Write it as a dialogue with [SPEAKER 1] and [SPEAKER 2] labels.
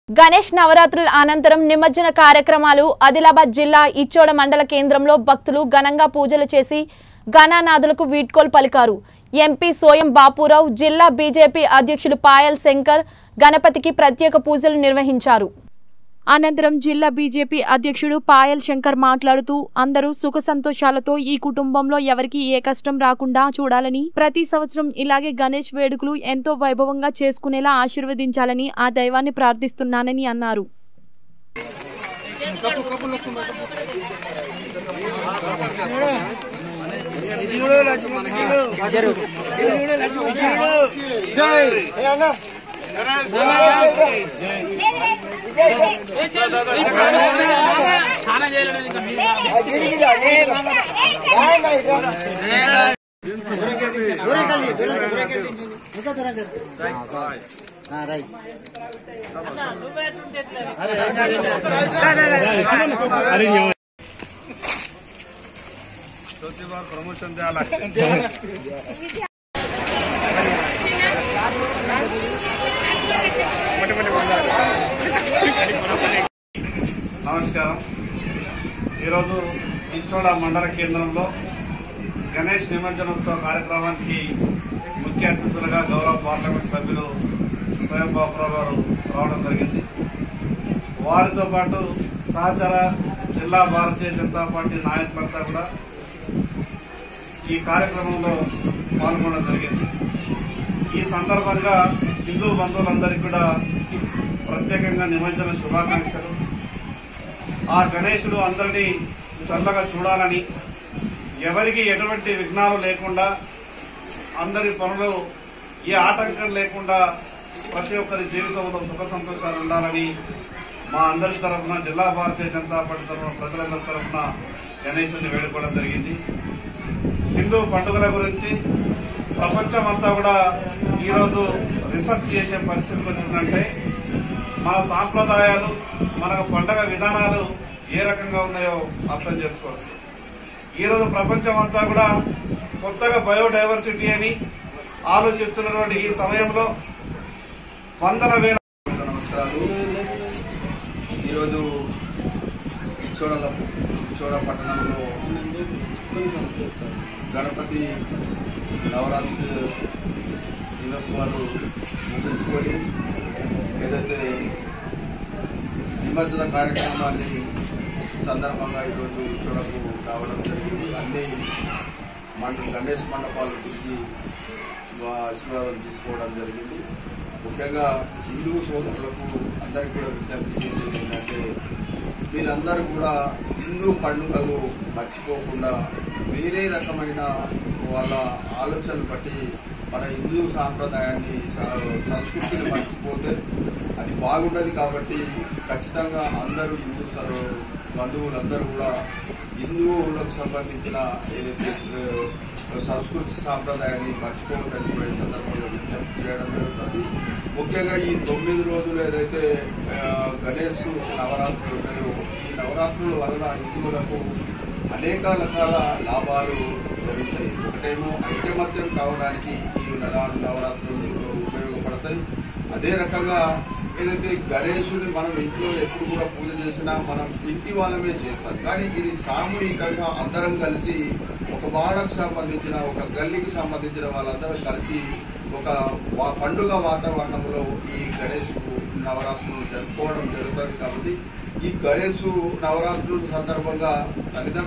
[SPEAKER 1] గణేష్ నవరాత్రుల అనంతరం నిమజ్జన కార్యక్రమాలు ఆదిలాబాద్ జిల్లా ఇచ్చోడ మండల కేంద్రంలో భక్తులు ఘనంగా పూజలు చేసి గణనాథులకు వీడ్కోలు పలికారు ఎంపీ సోయం బాపురావు జిల్లా బీజేపీ అధ్యక్షులు పాయల్ శంకర్ గణపతికి ప్రత్యేక పూజలు నిర్వహించారు అనంతరం జిల్లా బీజేపీ అధ్యక్షుడు పాయల్ శంకర్ మాట్లాడుతూ అందరూ సుఖ సంతోషాలతో ఈ కుటుంబంలో ఎవరికి ఏ కష్టం రాకుండా చూడాలని ప్రతి సంవత్సరం ఇలాగే గణేష్ వేడుకలు ఎంతో వైభవంగా చేసుకునేలా ఆశీర్వదించాలని ఆ దైవాన్ని ప్రార్థిస్తున్నానని అన్నారు
[SPEAKER 2] चौथी बार प्रमोशन द्यायला నమస్కారం ఈరోజు ఇచ్చోడ మండల కేంద్రంలో గణేష్ నిమజ్జనోత్సవ కార్యక్రమానికి ముఖ్య అతిథులుగా గౌరవ పార్లమెంట్ సభ్యులు స్వయం బాబురావు గారు రావడం జరిగింది వారితో పాటు సహచర జిల్లా భారతీయ జనతా పార్టీ నాయకులంతా కూడా ఈ కార్యక్రమంలో పాల్గొనడం జరిగింది ఈ సందర్భంగా హిందూ బంధువులందరికీ కూడా ప్రత్యేకంగా నిమజ్జన శుభాకాంక్షలు ఆ గణేశుడు అందరినీ చల్లగా చూడాలని ఎవరికి ఎటువంటి విఘ్నాలు లేకుండా అందరి పనులు ఏ ఆటంకం లేకుండా ప్రతి ఒక్కరి జీవితంలో సుఖ సంతోషాలు ఉండాలని మా అందరి తరఫున జిల్లా భారతీయ జనతా పార్టీ తరఫున ప్రజలందరి తరఫున గణేశుడిని వేడుకోవడం జరిగింది హిందూ పండుగల గురించి ప్రపంచం అంతా కూడా ఈరోజు రీసెర్చ్ చేసే పరిస్థితికి వచ్చిందంటే మన సాంప్రదాయాలు మన పండగ విధానాలు ఏ రకంగా ఉన్నాయో అర్థం చేసుకోవచ్చు ఈరోజు ప్రపంచం అంతా కూడా కొత్తగా బయోడైవర్సిటీ అని ఆలోచిస్తున్నటువంటి ఈ సమయంలో వందల వేల
[SPEAKER 3] నమస్కారాలు ఈరోజు ఇచ్చోడ ఇచ్చోడ పట్టణంలో గణపతి నవరాత్రి దినోత్సవాలు ముగించుకొని ఏదైతే నిమజ్జన కార్యక్రమాన్ని సందర్భంగా ఈరోజు ఇచ్చోడకు రావడం జరిగింది అన్ని మండ గణేష్ మండపాల గురించి మా ఆశీర్వాదం తీసుకోవడం జరిగింది ముఖ్యంగా హిందూ సోదరులకు అందరికీ కూడా విజ్ఞప్తి చేసేది ఏంటంటే మీరందరూ కూడా హిందూ పండుగలు మర్చిపోకుండా వేరే రకమైన వాళ్ళ ఆలోచనలు బట్టి మన హిందూ సాంప్రదాయాన్ని సా- సంస్కృతిని మర్చిపోతే అది బాగుండదు కాబట్టి ఖచ్చితంగా అందరూ హిందూ స- బంధువులందరూ కూడా హిందువులకు సంబంధించిన ఏదైతే ఆ, సంస్కృతి సాంప్రదాయాన్ని మర్చిపోవద్దని కూడా ఈ సందర్భంగా విజ్ఞప్తి చేయడం జరుగుతుంది ముఖ్యంగా ఈ తొమ్మిది రోజులు ఏదైతే ఆ, గణేష్ నవరాత్రులు ఉన్నాయో ఈ నవరాత్రుల వలన హిందువులకు అనేక రకాల లాభాలు జరుగుతాయి ఒకటేమో ఐకమత్యం కావడానికి ఈ నవ- నవరాత్రులు ఉపయోగపడతాయి అదే రకంగా ఏదైతే గణేశుని మనం ఇంట్లో ఎప్పుడు కూడా పూజ చేసినా మనం ఇంటి వాళ్ళమే చేస్తాం కానీ ఇది సామూహికంగా అందరం కలిసి ఒక వాడకు సంబంధించిన ఒక గల్లీకి సంబంధించిన వాళ్ళందరం కలిసి ఒక వా- పండుగ వాతావరణంలో ఈ గణేష్ నవరాత్రులు జరుపుకోవడం జరుగుతుంది కాబట్టి ఈ గణేష్ నవరాత్రుల సందర్భంగా తల్లిదండ్రులు